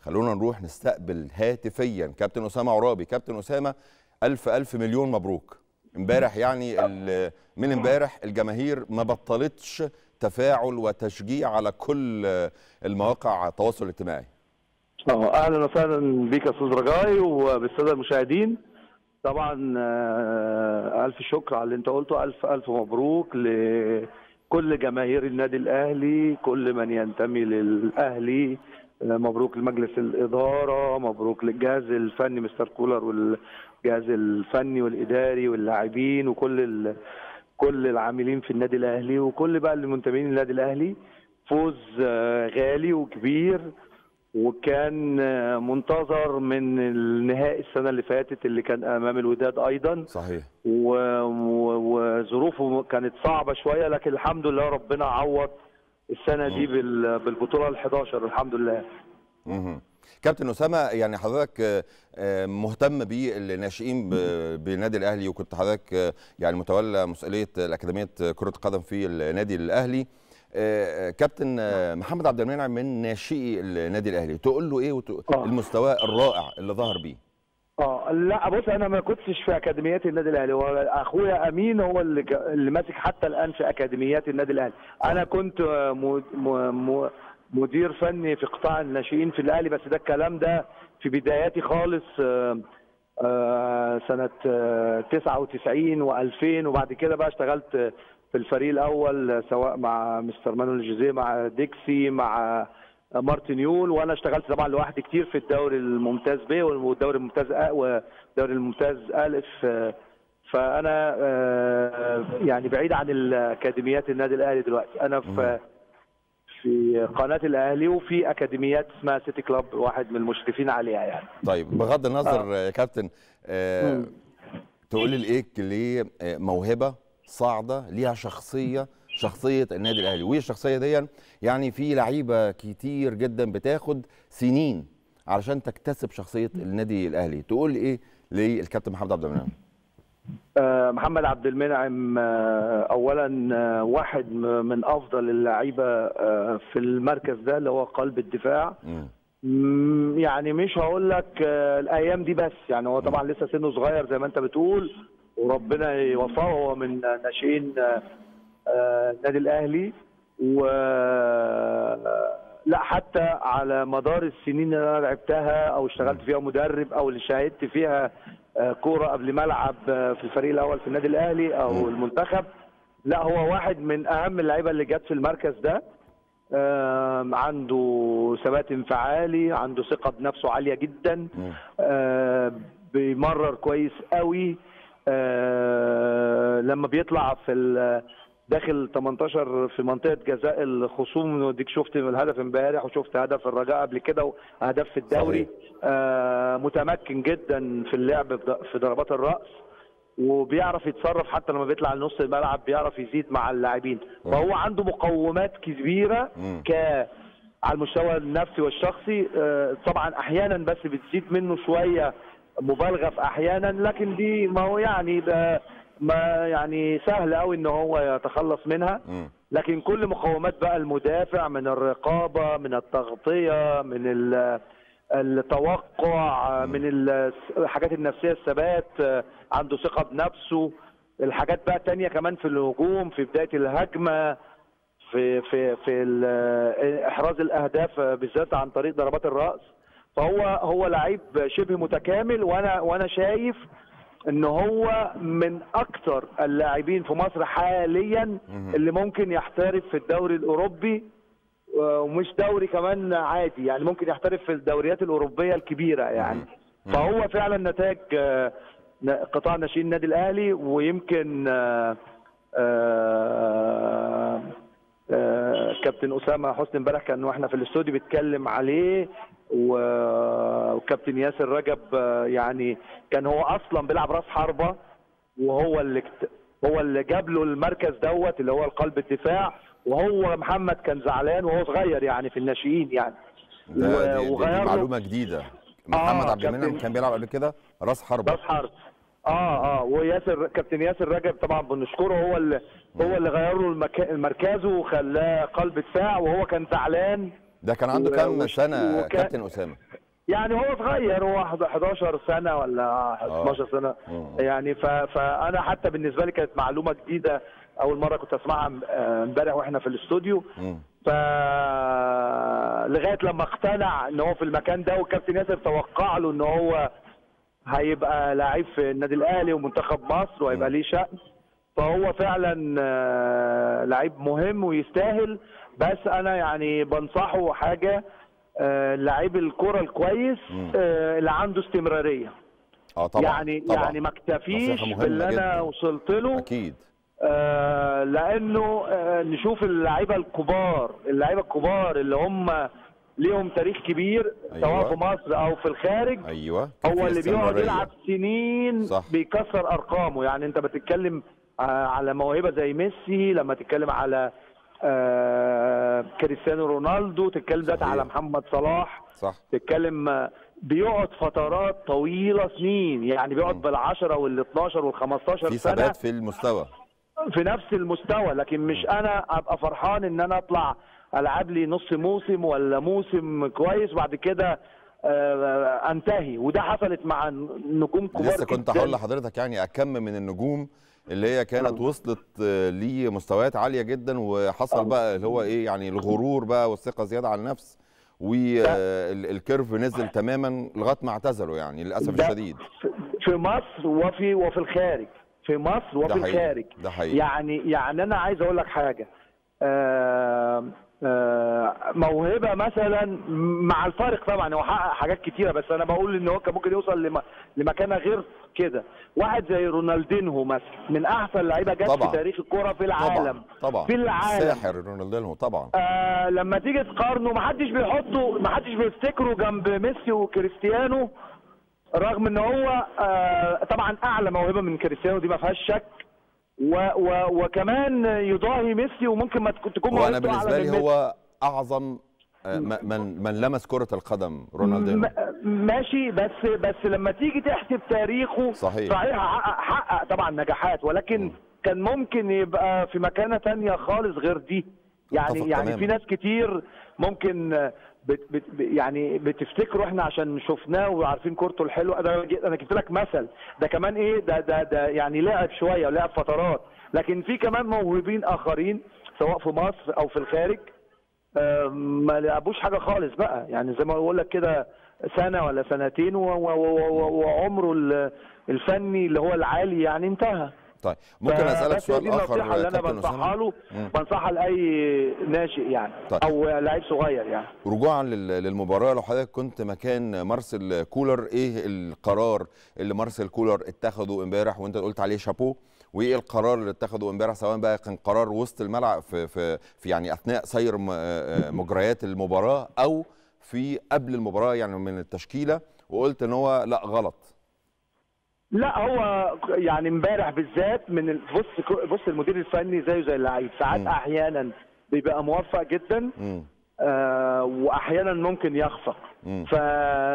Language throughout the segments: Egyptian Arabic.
خلونا نروح نستقبل هاتفيا كابتن اسامه عرابي كابتن اسامه الف الف مليون مبروك امبارح يعني ال- من امبارح الجماهير ما بطلتش تفاعل وتشجيع على كل المواقع التواصل الاجتماعي اه اهلا وسهلا بيك يا استاذ رجاي وبالساده المشاهدين طبعا آه، الف شكر على اللي انت قلته الف الف مبروك لكل جماهير النادي الاهلي كل من ينتمي للاهلي آه، مبروك لمجلس الاداره مبروك للجهاز الفني مستر كولر والجهاز الفني والاداري واللاعبين وكل ال... كل العاملين في النادي الاهلي وكل بقى المنتمين للنادي الاهلي فوز آه، غالي وكبير وكان آه، منتظر من النهائي السنه اللي فاتت اللي كان امام الوداد ايضا صحيح و- و- وظروفه كانت صعبه شويه لكن الحمد لله ربنا عوض السنه دي بال- بالبطوله ال11 الحمد لله مهم. كابتن اسامه يعني حضرتك آه، آه، مهتم بالناشئين ب- بالنادي الاهلي وكنت حضرتك آه، يعني متولى مسؤوليه الاكاديميه كره القدم في النادي الاهلي آه، كابتن آه، محمد عبد المنعم من ناشئي النادي الاهلي تقول له ايه وت- آه. المستوى الرائع اللي ظهر بيه اه لا بص انا ما كنتش في اكاديميات النادي الاهلي هو اخويا امين هو اللي ك- اللي ماسك حتى الان في اكاديميات النادي الاهلي انا كنت آه، م- م- م- مدير فني في قطاع الناشئين في الاهلي بس ده الكلام ده في بداياتي خالص آه، آه، سنه آه، 99 و2000 وبعد كده بقى اشتغلت في الفريق الاول آه، سواء مع مستر مانويل جوزيه مع ديكسي مع مارتن يول وانا اشتغلت طبعا لوحدي كتير في الدوري الممتاز ب والدوري الممتاز أ والدوري الممتاز الف آه، فانا آه، يعني بعيد عن الاكاديميات النادي الاهلي دلوقتي انا في في قناه الاهلي وفي اكاديميات اسمها سيتي كلاب واحد من المشرفين عليها يعني طيب بغض النظر يا كابتن آه، مم. تقول لي الايه ليه آه، موهبه صاعده ليها شخصيه شخصيه النادي الاهلي وايه الشخصيه دي يعني في لعيبه كتير جدا بتاخد سنين علشان تكتسب شخصيه النادي الاهلي تقول لي ايه للكابتن محمد عبد المنعم آه، محمد عبد المنعم آه، اولا آه، واحد م- من افضل اللعيبه آه، في المركز ده اللي هو قلب الدفاع مم. مم، يعني مش هقول لك آه، الايام دي بس يعني هو طبعا لسه سنه صغير زي ما انت بتقول وربنا يوفقه هو من ناشئين آه، آه، النادي الاهلي و لا حتى على مدار السنين اللي انا لعبتها او اشتغلت فيها مدرب او اللي شاهدت فيها آه، كوره قبل ما العب آه، في الفريق الاول في النادي الاهلي او المنتخب لا هو واحد من اهم اللعيبه اللي جت في المركز ده آم، عنده ثبات انفعالي عنده ثقه بنفسه عاليه جدا مم. آه، بيمرر كويس قوي آه، لما بيطلع في ال- داخل 18 في منطقه جزاء الخصوم وديك شفت الهدف امبارح وشفت هدف الرجاء قبل كده واهداف في الدوري آه، متمكن جدا في اللعب بض- في ضربات الراس وبيعرف يتصرف حتى لما بيطلع لنص الملعب بيعرف يزيد مع اللاعبين فهو عنده مقومات كبيره مم. ك على المستوى النفسي والشخصي آه، طبعا احيانا بس بتزيد منه شويه مبالغه في احيانا لكن دي ما هو يعني ده ما يعني سهل قوي ان هو يتخلص منها مم. لكن كل مقومات بقى المدافع من الرقابه من التغطيه من ال- التوقع من ال- الحاجات النفسيه الثبات آه، عنده ثقه بنفسه الحاجات بقى التانية كمان في الهجوم في بدايه الهجمه في في في ال- احراز الاهداف بالذات عن طريق ضربات الراس فهو هو لعيب شبه متكامل وانا وانا شايف ان هو من اكتر اللاعبين في مصر حاليا اللي ممكن يحترف في الدوري الاوروبي ومش دوري كمان عادي يعني ممكن يحترف في الدوريات الاوروبيه الكبيره يعني فهو فعلا نتاج آه، قطاع ناشئين النادي الاهلي ويمكن آه، آه، آه، كابتن اسامه حسني امبارح كان واحنا في الاستوديو بيتكلم عليه و- وكابتن ياسر رجب آه، يعني كان هو اصلا بيلعب راس حربه وهو اللي اكت- هو اللي جاب له المركز دوت اللي هو القلب الدفاع وهو محمد كان زعلان وهو صغير يعني في الناشئين يعني ده و- دي, دي, وغير دي له- معلومه جديده محمد عبد المنعم كابتن- كان بيلعب قبل كده راس حربه راس حرب اه اه وياسر كابتن ياسر رجب طبعا بنشكره هو اللي هو اللي غير له المكا... مركزه وخلاه قلب دفاع وهو كان زعلان ده كان عنده و- كام وش- سنه وكان- كابتن اسامه يعني هو صغير هو 11 سنه ولا 12 سنه مم. يعني ف... فانا حتى بالنسبه لي كانت معلومه جديده اول مره كنت اسمعها م- آه، امبارح واحنا في الاستوديو مم. ف لغايه لما اقتنع ان هو في المكان ده والكابتن ياسر توقع له ان هو هيبقى لعيب في النادي الاهلي ومنتخب مصر وهيبقى ليه شأن فهو فعلا آه، لعيب مهم ويستاهل بس انا يعني بنصحه حاجه آه، لعيب الكره الكويس آه، اللي عنده استمراريه اه طبعا يعني طبعا. يعني ما اكتفيش نصيحة مهمة باللي انا جداً. وصلت له اكيد آه، لانه آه، نشوف اللعيبه الكبار اللعيبه الكبار اللي هم ليهم تاريخ كبير أيوة. سواء في مصر او في الخارج ايوه كان هو في اللي بيقعد استمرارية. يلعب سنين صح. بيكسر ارقامه يعني انت بتتكلم آه، على موهبه زي ميسي لما تتكلم على آه، كريستيانو رونالدو تتكلم دلوقتي صحيح. على محمد صلاح صح تتكلم آه، بيقعد فترات طويله سنين يعني بيقعد بال10 وال12 وال15 في سنه ثبات في المستوى في نفس المستوى لكن مش انا ابقى فرحان ان انا اطلع العب لي نص موسم ولا موسم كويس وبعد كده آه، انتهي وده حصلت مع نجوم كبار لسه كنت جداً. هقول لحضرتك يعني اكم من النجوم اللي هي كانت وصلت آه، لمستويات عاليه جدا وحصل بقى اللي هو ايه يعني الغرور بقى والثقه زياده على النفس والكيرف نزل تماما لغايه ما اعتزلوا يعني للاسف ده الشديد في- في مصر وفي وفي الخارج في مصر وفي ده حقيقي. الخارج ده حقيقي. يعني يعني انا عايز اقول لك حاجه آه، آه، موهبه مثلا مع الفارق طبعا هو حقق حاجات كتيره بس انا بقول ان هو كان ممكن يوصل لم- لمكانه غير كده واحد زي رونالدينهو مثلا من احسن لعيبه جت طبعا. في تاريخ الكره في العالم طبعا طبعا في العالم ساحر رونالدينهو طبعا آه لما تيجي تقارنه ما حدش بيحطه ما حدش بيفتكره جنب ميسي وكريستيانو رغم ان هو آه طبعا اعلى موهبه من كريستيانو دي ما فيهاش شك و و وكمان يضاهي ميسي وممكن ما تكون تكون هو انا موهبته بالنسبه أعلى لي من ميسي. هو اعظم آه، م- من من لمس كره القدم رونالدينو م- ماشي بس بس لما تيجي تحسب تاريخه صحيح. صحيح حقق, حقق طبعا نجاحات ولكن كان ممكن يبقى في مكانه تانية خالص غير دي يعني أتفق يعني تماماً. في ناس كتير ممكن بت بت يعني بتفتكروا احنا عشان شفناه وعارفين كورته الحلوه ده انا جبت لك مثل ده كمان ايه ده ده ده يعني لعب شويه ولعب فترات لكن في كمان موهوبين اخرين سواء في مصر او في الخارج آه، ما لعبوش حاجه خالص بقى يعني زي ما بقول لك كده سنه ولا سنتين و- و- و- و- وعمره ال- الفني اللي هو العالي يعني انتهى طيب ممكن فبس اسالك هي سؤال دي اخر النصيحه اللي انا كابتن بنصحها أسامة؟ له مم. بنصحها لاي ناشئ يعني طيب. او لعيب صغير يعني رجوعا لل- للمباراه لو حضرتك كنت مكان مارسيل كولر ايه القرار اللي مارسيل كولر اتخذه امبارح وانت قلت عليه شابو وايه القرار اللي اتخذه امبارح سواء بقى كان قرار وسط الملعب في في, في يعني اثناء سير م- آه، مجريات المباراه او في قبل المباراه يعني من التشكيله وقلت ان هو لا غلط لا هو يعني امبارح بالذات من ال- بص بص المدير الفني زيه زي اللعيب ساعات مم. احيانا بيبقى موفق جدا مم. آه واحيانا ممكن يخفق مم. ف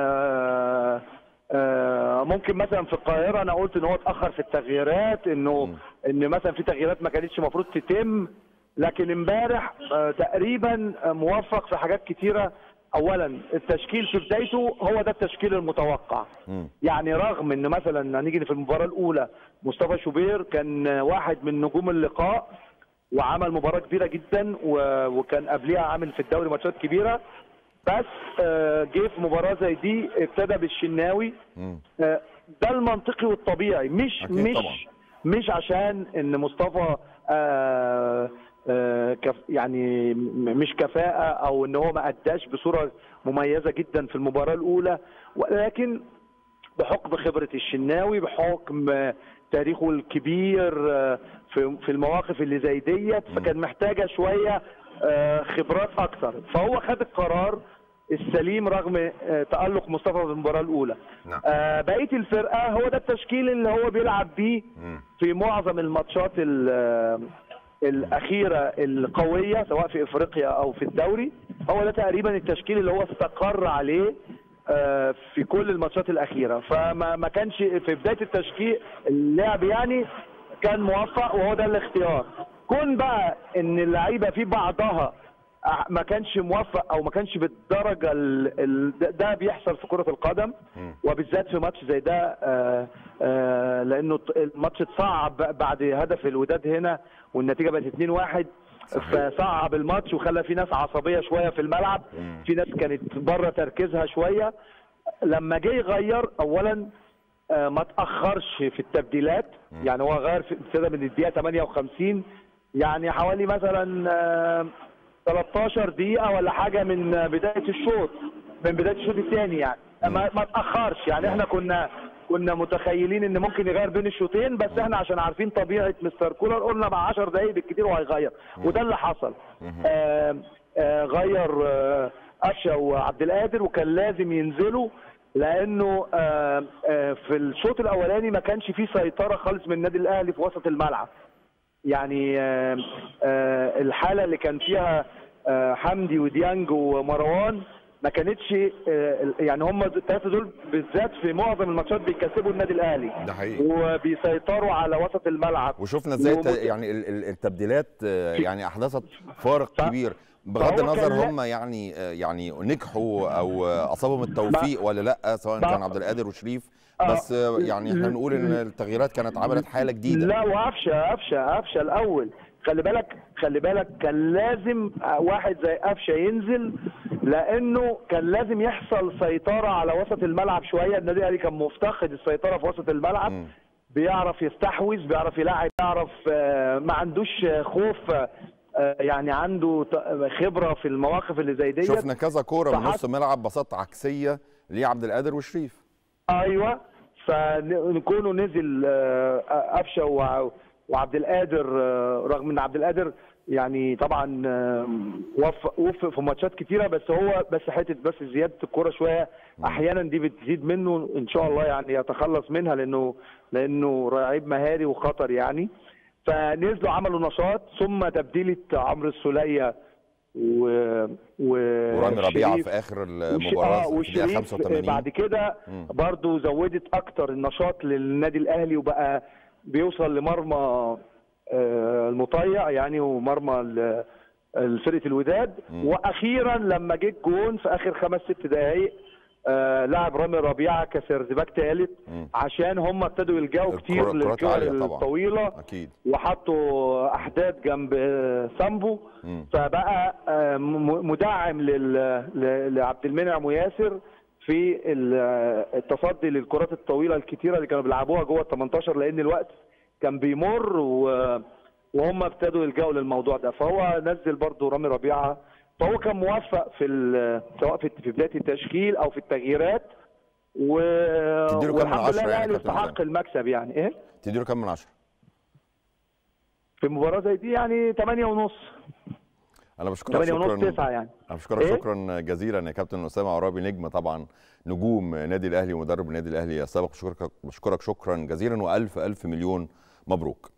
آه، ممكن مثلا في القاهره انا قلت ان هو اتاخر في التغييرات انه مم. ان مثلا في تغييرات ما كانتش المفروض تتم لكن امبارح آه، تقريبا آه، موفق في حاجات كتيره اولا التشكيل في بدايته هو ده التشكيل المتوقع مم. يعني رغم ان مثلا هنيجي في المباراه الاولى مصطفى شوبير كان واحد من نجوم اللقاء وعمل مباراه كبيره جدا و- وكان قبليها عامل في الدوري ماتشات كبيره بس آه، جه في مباراه زي دي ابتدى بالشناوي مم. آه، ده المنطقي والطبيعي مش أكيد مش طبعا. مش عشان ان مصطفى آه آه كف يعني م- مش كفاءة او ان هو ما اداش بصورة مميزة جدا في المباراة الاولى ولكن بحكم خبرة الشناوي بحكم آه، تاريخه الكبير آه، في في المواقف اللي زي ديت فكان محتاجة شوية آه، خبرات اكتر فهو خد القرار السليم رغم آه، تألق مصطفى في المباراة الأولى نعم. آه، بقية الفرقة هو ده التشكيل اللي هو بيلعب بيه مم. في معظم الماتشات ال- الأخيرة القوية سواء في إفريقيا أو في الدوري هو ده تقريبا التشكيل اللي هو استقر عليه آه، في كل الماتشات الأخيرة فما ما كانش في بداية التشكيل اللعب يعني كان موفق وهو ده الاختيار كون بقى ان اللعيبه في بعضها آه، ما كانش موفق او ما كانش بالدرجه ال... ال... ده- ده بيحصل في كره القدم وبالذات في ماتش زي ده آه، آه، لانه الماتش اتصعب بعد هدف الوداد هنا والنتيجه بقت 2-1 فصعب الماتش وخلى في ناس عصبيه شويه في الملعب في ناس كانت بره تركيزها شويه لما جه يغير اولا آه، ما تاخرش في التبديلات يعني هو غير في ابتدى من الدقيقه 58 يعني حوالي مثلا آه، 13 دقيقه ولا حاجه من آه، بدايه الشوط من بدايه الشوط الثاني يعني ما, ما تاخرش يعني احنا كنا كنا متخيلين ان ممكن يغير بين الشوطين بس احنا عشان عارفين طبيعه مستر كولر قلنا مع 10 دقائق بالكثير وهيغير وده اللي حصل آه آه غير آه قفشه وعبد القادر وكان لازم ينزلوا لانه آه آه في الشوط الاولاني ما كانش فيه سيطره خالص من النادي الاهلي في وسط الملعب يعني آه آه الحاله اللي كان فيها آه حمدي وديانج ومروان ما كانتش آه يعني هم الثلاثه دول بالذات في معظم الماتشات بيكسبوا النادي الاهلي ده حقيقي وبيسيطروا على وسط الملعب وشفنا ازاي الت- ومت- يعني ال- ال- التبديلات آه، يعني احدثت فارق ف- كبير بغض فهو النظر كان لا- هم يعني آه، يعني نجحوا او آه، اصابهم التوفيق ولا لا سواء كان عبد القادر وشريف آه، بس آه، يعني احنا نقول ان التغييرات كانت عملت حاله جديده لا وقفشه قفشه قفشه الاول خلي بالك خلي بالك كان لازم واحد زي قفشه ينزل لانه كان لازم يحصل سيطره على وسط الملعب شويه النادي الاهلي كان مفتقد السيطره في وسط الملعب مم. بيعرف يستحوذ بيعرف يلعب بيعرف آه، ما عندوش آه، خوف آه، آه، يعني عنده ت- خبره في المواقف اللي زي ديت شفنا كذا كوره من فحت- نص ملعب بساط عكسيه لعبد القادر وشريف ايوه فنكونوا نزل آه، قفشه وع- وعبد القادر آه، رغم ان عبد القادر يعني طبعا آه، وفق وفق في ماتشات كتيره بس هو بس حته بس زياده الكوره شويه احيانا دي بتزيد منه ان شاء الله يعني يتخلص منها لانه لانه لعيب مهاري وخطر يعني فنزلوا عملوا نشاط ثم تبديله عمرو السوليه و و ورامي ربيعه شريف. في اخر وش- المباراه اه في الدقيقه وشريف 85 بعد كده مم. برضو زودت اكتر النشاط للنادي الاهلي وبقى بيوصل لمرمى آه، المطيع يعني ومرمى ال- الفرقه الوداد مم. واخيرا لما جه الجون في اخر خمس ست دقائق آه لعب رامي ربيعه كسردباك ثالث مم. عشان هم ابتدوا يلجأوا الكرة- كتير الكرات للكور عالية طبعاً. الطويله اكيد وحطوا احداث جنب سامبو مم. فبقى آه، م- مدعم لل- ل- لعبد المنعم وياسر في ال- التصدي للكرات الطويله الكتيره اللي كانوا بيلعبوها جوه ال 18 لان الوقت كان بيمر و- وهم ابتدوا يلجأوا للموضوع ده فهو نزل برضو رامي ربيعه فهو كان موفق في ال- سواء في في بدايه التشكيل او في التغييرات و تديله كام من والحمد عشرة لله يعني الاهلي كابتن استحق حسام؟ المكسب يعني ايه تديله كام من عشرة في مباراه زي دي يعني 8 ونص انا بشكرك 8 ونص شكرا 9 يعني انا بشكرك إيه؟ شكرا جزيلا يا كابتن اسامه عرابي نجم طبعا نجوم نادي الاهلي ومدرب النادي الاهلي السابق بشكرك بشكرك شكرا جزيلا والف الف مليون مبروك